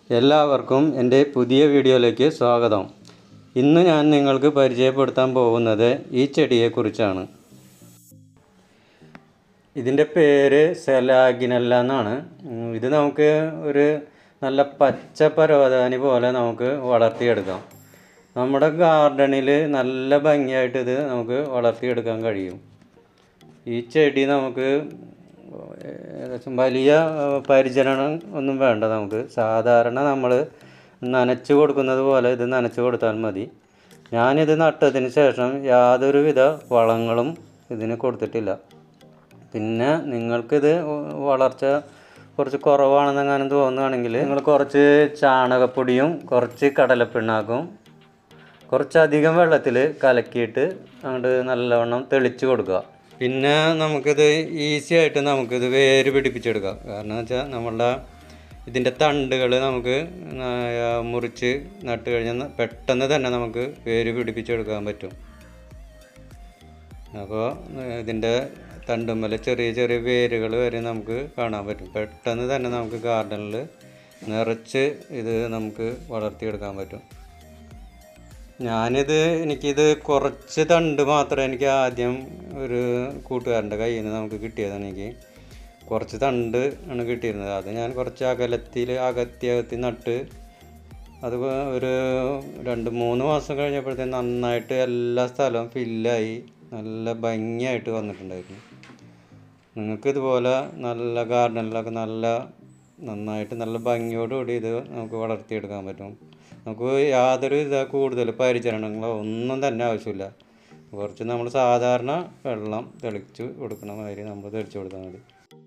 എല്ലാവർക്കും എൻ്റെ പുതിയ വീഡിയോയിലേക്ക് സ്വാഗതം ഇന്ന് ഞാൻ നിങ്ങൾക്ക് പരിചയപ്പെടുത്താൻ പോകുന്നത് ഈ ചെടിയെക്കുറിച്ചാണ് ഇതിൻ്റെ പേര് സെലാഗിനല്ല എന്നാണ് ഉം, ഇത് നമുക്ക് ഒരു നല്ല പച്ച പരവതാനി പോലെ നമുക്ക് വളർത്തിയെടുക്കാം നമ്മുടെ ഗാർഡനിൽ നല്ല ഭംഗിയായിട്ട് ഇത് നമുക്ക് വളർത്തിയെടുക്കാൻ കഴിയും ഈ ചെടി നമുക്ക് ഏകദേശം വലിയ ഏഹ്, പരിചരണം ഒന്നും വേണ്ട നമുക്ക് സാധാരണ നമ്മൾ നനച്ച് കൊടുക്കുന്നത് പോലെ ഇത് നനച്ച് കൊടുത്താൽ മതി ഞാനിത് നട്ടതിന് ശേഷം യാതൊരുവിധ വളങ്ങളും ഇതിന് കൊടുത്തിട്ടില്ല പിന്നെ നിങ്ങൾക്കിത് വളർച്ച കുറച്ച് കുറവാണെന്നെങ്ങാനും തോന്നുകയാണെങ്കിൽ നിങ്ങൾ കുറച്ച് ചാണകപ്പൊടിയും കുറച്ച് കടലപ്പിണ്ണാക്കും കുറച്ചധികം വെള്ളത്തിൽ കലക്കിയിട്ട് അങ്ങോട്ട് നല്ലവണ്ണം തെളിച്ച് കൊടുക്കുക പിന്നെ നമുക്കിത് ഈസി ആയിട്ട് നമുക്കിത് വേര് പിടിപ്പിച്ചെടുക്കാം കാരണം വെച്ചാൽ നമ്മളുടെ ഇതിൻ്റെ തണ്ടുകൾ നമുക്ക് ന- മുറിച്ച് നട്ട് കഴിഞ്ഞാൽ ന- പെട്ടെന്ന് തന്നെ നമുക്ക് വേര് പിടിപ്പിച്ചെടുക്കാൻ പറ്റും അപ്പോൾ ഇതിൻ്റെ തണ്ടുമ്മൽ ചെറിയ ചെറിയ വേരുകൾ വരെ നമുക്ക് കാണാൻ പറ്റും പെട്ടെന്ന് തന്നെ നമുക്ക് ഗാർഡനിൽ നിറച്ച് ഇത് നമുക്ക് വളർത്തിയെടുക്കാൻ പറ്റും ഞാനിത് എനിക്കിത് കുറച്ച് തണ്ട് മാത്രമേ എനിക്ക് ആദ്യം ഒരു കൂട്ടുകാരൻ്റെ കയ്യിൽ നിന്ന് നമുക്ക് കിട്ടിയതാണ് എനിക്ക് കുറച്ച് തണ്ട് ആണ് കിട്ടിയിരുന്നത് അത് ഞാൻ കുറച്ച് അകലത്തിൽ അകത്തി അകത്തി നട്ട് അത് ഒരു രണ്ട് മൂന്ന് മാസം കഴിഞ്ഞപ്പോഴത്തേന് നന്നായിട്ട് എല്ലാ സ്ഥലവും ഫില്ലായി നല്ല ഭംഗിയായിട്ട് വന്നിട്ടുണ്ടായിരുന്നു നിങ്ങൾക്ക് ഇതുപോലെ നല്ല ഗാർഡനിലൊക്കെ നല്ല നന്നായിട്ട് നല്ല ഭംഗിയോടുകൂടി ഇത് നമുക്ക് വളർത്തിയെടുക്കാൻ പറ്റും നമുക്ക് യാതൊരു ഇത് കൂടുതൽ പരിചരണങ്ങളോ ഒന്നും തന്നെ ആവശ്യമില്ല കുറച്ച് നമ്മൾ സാധാരണ വെള്ളം തെളിച്ച് കൊടുക്കണ മാതിരി നമ്മൾ തെളിച്ച് കൊടുത്താൽ മതി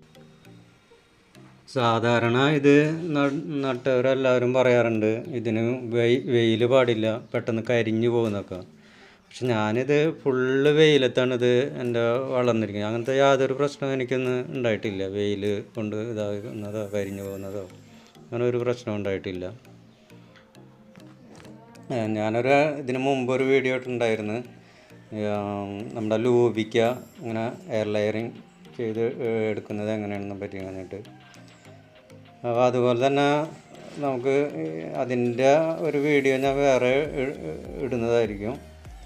സാധാരണ ഇത് ന- നട്ടവരെല്ലാവരും പറയാറുണ്ട് ഇതിന് വെയി വെയിൽ പാടില്ല പെട്ടെന്ന് കരിഞ്ഞു പോകുന്നൊക്കെ പക്ഷെ ഞാനിത് ഫുള്ള് വെയിലത്താണ് ഇത് എൻ്റെ വളർന്നിരിക്കുന്നത് അങ്ങനത്തെ യാതൊരു പ്രശ്നവും എനിക്കൊന്നും ഉണ്ടായിട്ടില്ല വെയിൽ കൊണ്ട് ഇതാകുന്നതോ കരിഞ്ഞു പോകുന്നതോ അങ്ങനെ ഒരു പ്രശ്നം ഉണ്ടായിട്ടില്ല ഏ, ഞാനൊരു ഇതിന് മുമ്പ് ഒരു വീഡിയോ ഇട്ടിട്ടുണ്ടായിരുന്നു ഉം, നമ്മുടെ ലൂബിക്ക ഇങ്ങനെ എയർ ലെയറിങ് ചെയ്ത് എടുക്കുന്നത് എങ്ങനെയാണെന്ന് പറ്റി പറഞ്ഞിട്ട് അപ്പോൾ അതുപോലെ തന്നെ നമുക്ക് അതിൻ്റെ ഒരു വീഡിയോ ഞാൻ വേറെ ഇ- ഇടുന്നതായിരിക്കും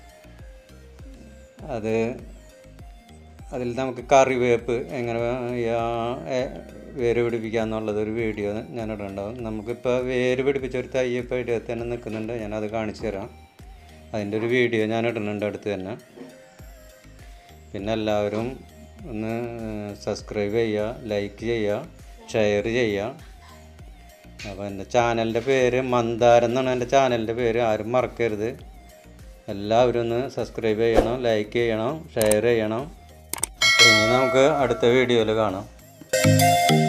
അത് അതിൽ നമുക്ക് കറിവേപ്പ് എങ്ങനെ ആ, ഏ, വേര് പിടിപ്പിക്കുക എന്നുള്ളത് ഒരു വീഡിയോ ഞാൻ ഇടുന്നുണ്ടാവും നമുക്കിപ്പോൾ വേര് പിടിപ്പിച്ച ഒരു തൈ ഇപ്പോൾ ഇടത്ത് തന്നെ നിൽക്കുന്നുണ്ട് ഞാനത് കാണിച്ചു തരാം അതിൻ്റെ ഒരു വീഡിയോ ഞാൻ ഇടുന്നുണ്ട് അടുത്ത് തന്നെ പിന്നെ എല്ലാവരും ഒന്ന് സബ്സ്ക്രൈബ് ചെയ്യുക ലൈക്ക് ചെയ്യുക ഷെയർ ചെയ്യുക അപ്പോൾ എൻ്റെ ചാനലിൻ്റെ പേര് മന്ദാരം എന്നാണ് എൻ്റെ ചാനലിൻ്റെ പേര് ആരും മറക്കരുത് എല്ലാവരും ഒന്ന് സബ്സ്ക്രൈബ് ചെയ്യണം ലൈക്ക് ചെയ്യണം ഷെയർ ചെയ്യണം അപ്പോൾ ഇനി നമുക്ക് അടുത്ത വീഡിയോയിൽ കാണാം